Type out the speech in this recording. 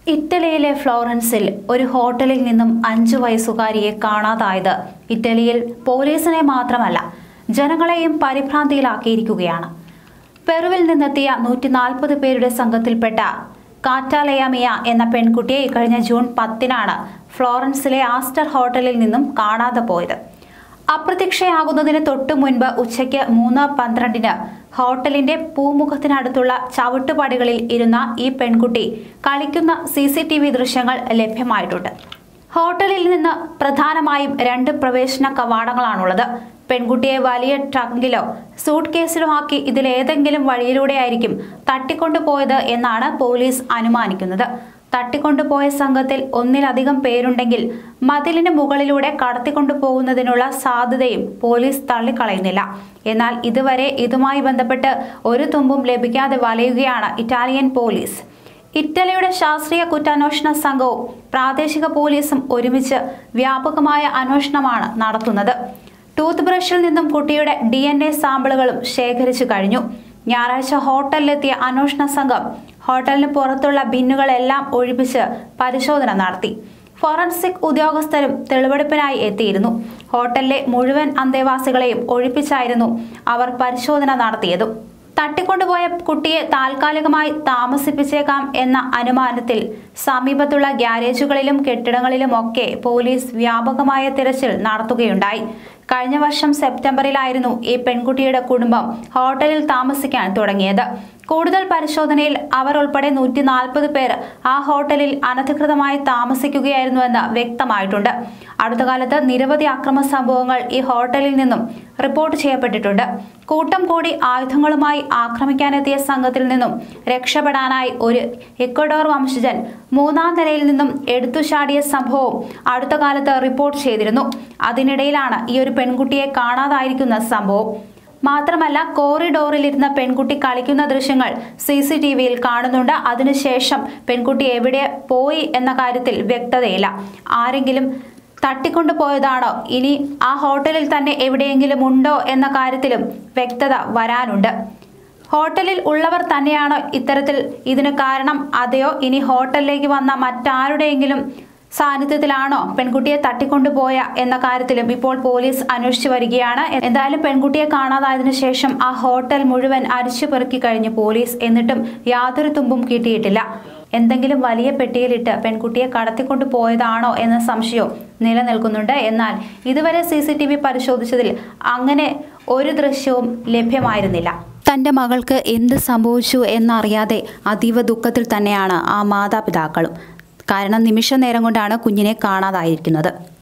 ഇറ്റലിയിലെ ഫ്ലോറൻസിൽ ഒരു ഹോട്ടലിൽ നിന്നും അഞ്ചു വയസ്സുകാരിയെ കാണാതായത് ഇറ്റലിയിൽ പോലീസിനെ മാത്രമല്ല ജനങ്ങളെയും പരിഭ്രാന്തിയിലാക്കിയിരിക്കുകയാണ് പെറുവിൽ നിന്നെത്തിയ നൂറ്റി നാൽപ്പത് പേരുടെ സംഘത്തിൽപ്പെട്ട കാറ്റാലയാമിയ എന്ന പെൺകുട്ടിയെ ഇക്കഴിഞ്ഞ ജൂൺ പത്തിനാണ് ഫ്ലോറൻസിലെ ആസ്റ്റർ ഹോട്ടലിൽ നിന്നും കാണാതെ പോയത് അപ്രത്യക്ഷയാകുന്നതിന് തൊട്ടു മുൻപ് ഉച്ചയ്ക്ക് മൂന്ന് പന്ത്രണ്ടിന് ഹോട്ടലിന്റെ പൂമുഖത്തിനടുത്തുള്ള ചവിട്ടുപടികളിൽ ഇരുന്ന ഈ പെൺകുട്ടി കളിക്കുന്ന സി സി ടി വി ദൃശ്യങ്ങൾ ലഭ്യമായിട്ടുണ്ട് ഹോട്ടലിൽ നിന്ന് പ്രധാനമായും രണ്ട് പ്രവേശന കവാടങ്ങളാണുള്ളത് പെൺകുട്ടിയെ വലിയ ട്രങ്കിലോ സൂട്ട് കേസിലോ ആക്കി ഇതിലേതെങ്കിലും വഴിയിലൂടെയായിരിക്കും തട്ടിക്കൊണ്ടുപോയത് എന്നാണ് പോലീസ് അനുമാനിക്കുന്നത് തട്ടിക്കൊണ്ടുപോയ സംഘത്തിൽ ഒന്നിലധികം പേരുണ്ടെങ്കിൽ മതിലിന് മുകളിലൂടെ കടത്തിക്കൊണ്ടുപോകുന്നതിനുള്ള സാധ്യതയും പോലീസ് തള്ളിക്കളയുന്നില്ല എന്നാൽ ഇതുവരെ ഇതുമായി ബന്ധപ്പെട്ട് ഒരു തുമ്പും ലഭിക്കാതെ വലയുകയാണ് ഇറ്റാലിയൻ പോലീസ് ഇറ്റലിയുടെ ശാസ്ത്രീയ കുറ്റാന്വേഷണ സംഘവും പ്രാദേശിക പോലീസും ഒരുമിച്ച് വ്യാപകമായ അന്വേഷണമാണ് നടത്തുന്നത് ടൂത്ത് ബ്രഷിൽ നിന്നും കുട്ടിയുടെ ഡി എൻ എ സാമ്പിളുകളും ശേഖരിച്ചു കഴിഞ്ഞു ഞായറാഴ്ച ഹോട്ടലിലെത്തിയ അന്വേഷണ സംഘം ഹോട്ടലിന് പുറത്തുള്ള ബിന്നുകളെല്ലാം ഒഴിപ്പിച്ച് പരിശോധന നടത്തി ഫോറൻസിക് ഉദ്യോഗസ്ഥരും തെളിവെടുപ്പിനായി എത്തിയിരുന്നു ഹോട്ടലിലെ മുഴുവൻ അന്തേവാസികളെയും ഒഴിപ്പിച്ചായിരുന്നു അവർ പരിശോധന നടത്തിയതും തട്ടിക്കൊണ്ടുപോയ കുട്ടിയെ താൽക്കാലികമായി താമസിപ്പിച്ചേക്കാം എന്ന അനുമാനത്തിൽ സമീപത്തുള്ള ഗ്യാരേജുകളിലും കെട്ടിടങ്ങളിലുമൊക്കെ പോലീസ് വ്യാപകമായ തിരച്ചിൽ നടത്തുകയുണ്ടായി കഴിഞ്ഞ വർഷം സെപ്റ്റംബറിലായിരുന്നു ഈ പെൺകുട്ടിയുടെ കുടുംബം ഹോട്ടലിൽ താമസിക്കാൻ തുടങ്ങിയത് കൂടുതൽ പരിശോധനയിൽ അവർ ഉൾപ്പെടെ നൂറ്റി നാൽപ്പത് പേർ ആ ഹോട്ടലിൽ അനധികൃതമായി താമസിക്കുകയായിരുന്നുവെന്ന് വ്യക്തമായിട്ടുണ്ട് അടുത്ത കാലത്ത് നിരവധി അക്രമ സംഭവങ്ങൾ ഈ ഹോട്ടലിൽ നിന്നും റിപ്പോർട്ട് ചെയ്യപ്പെട്ടിട്ടുണ്ട് കൂട്ടം കൂടി ആയുധങ്ങളുമായി ആക്രമിക്കാനെത്തിയ സംഘത്തിൽ നിന്നും രക്ഷപ്പെടാനായി ഒരു എക്വഡോർ വംശജൻ മൂന്നാം നിലയിൽ നിന്നും എടുത്തുചാടിയ സംഭവവും അടുത്ത കാലത്ത് റിപ്പോർട്ട് ചെയ്തിരുന്നു അതിനിടയിലാണ് ഈ ഒരു പെൺകുട്ടിയെ കാണാതായിരിക്കുന്ന സംഭവം മാത്രമല്ല കോറിഡോറിലിരുന്ന പെൺകുട്ടി കളിക്കുന്ന ദൃശ്യങ്ങൾ സി സി ടി വിയിൽ കാണുന്നുണ്ട് അതിനുശേഷം പെൺകുട്ടി എവിടെ പോയി എന്ന കാര്യത്തിൽ വ്യക്തതയില്ല ആരെങ്കിലും തട്ടിക്കൊണ്ടുപോയതാണോ ഇനി ആ ഹോട്ടലിൽ തന്നെ എവിടെയെങ്കിലും ഉണ്ടോ എന്ന കാര്യത്തിലും വ്യക്തത വരാനുണ്ട് ഹോട്ടലിൽ ഉള്ളവർ തന്നെയാണോ ഇത്തരത്തിൽ ഇതിന് കാരണം അതെയോ ഇനി ഹോട്ടലിലേക്ക് വന്ന മറ്റാരുടെയെങ്കിലും സാന്നിധ്യത്തിലാണോ പെൺകുട്ടിയെ തട്ടിക്കൊണ്ടുപോയ എന്ന കാര്യത്തിലും ഇപ്പോൾ പോലീസ് അന്വേഷിച്ചു വരികയാണ് എന്തായാലും പെൺകുട്ടിയെ കാണാതായതിനു ശേഷം ആ ഹോട്ടൽ മുഴുവൻ അരിച്ചു പെറുക്കി കഴിഞ്ഞു പോലീസ് എന്നിട്ടും യാതൊരു തുമ്പും കിട്ടിയിട്ടില്ല എന്തെങ്കിലും വലിയ പെട്ടിയിലിട്ട് പെൺകുട്ടിയെ കടത്തിക്കൊണ്ടു പോയതാണോ എന്ന സംശയവും നിലനിൽക്കുന്നുണ്ട് എന്നാൽ ഇതുവരെ സി സി ടി വി പരിശോധിച്ചതിൽ അങ്ങനെ ഒരു ദൃശ്യവും ലഭ്യമായിരുന്നില്ല തൻ്റെ മകൾക്ക് എന്ത് സംഭവിച്ചു എന്നറിയാതെ അതീവ ദുഃഖത്തിൽ തന്നെയാണ് ആ മാതാപിതാക്കളും കാരണം നിമിഷ നേരം കൊണ്ടാണ് കുഞ്ഞിനെ കാണാതായിരിക്കുന്നത്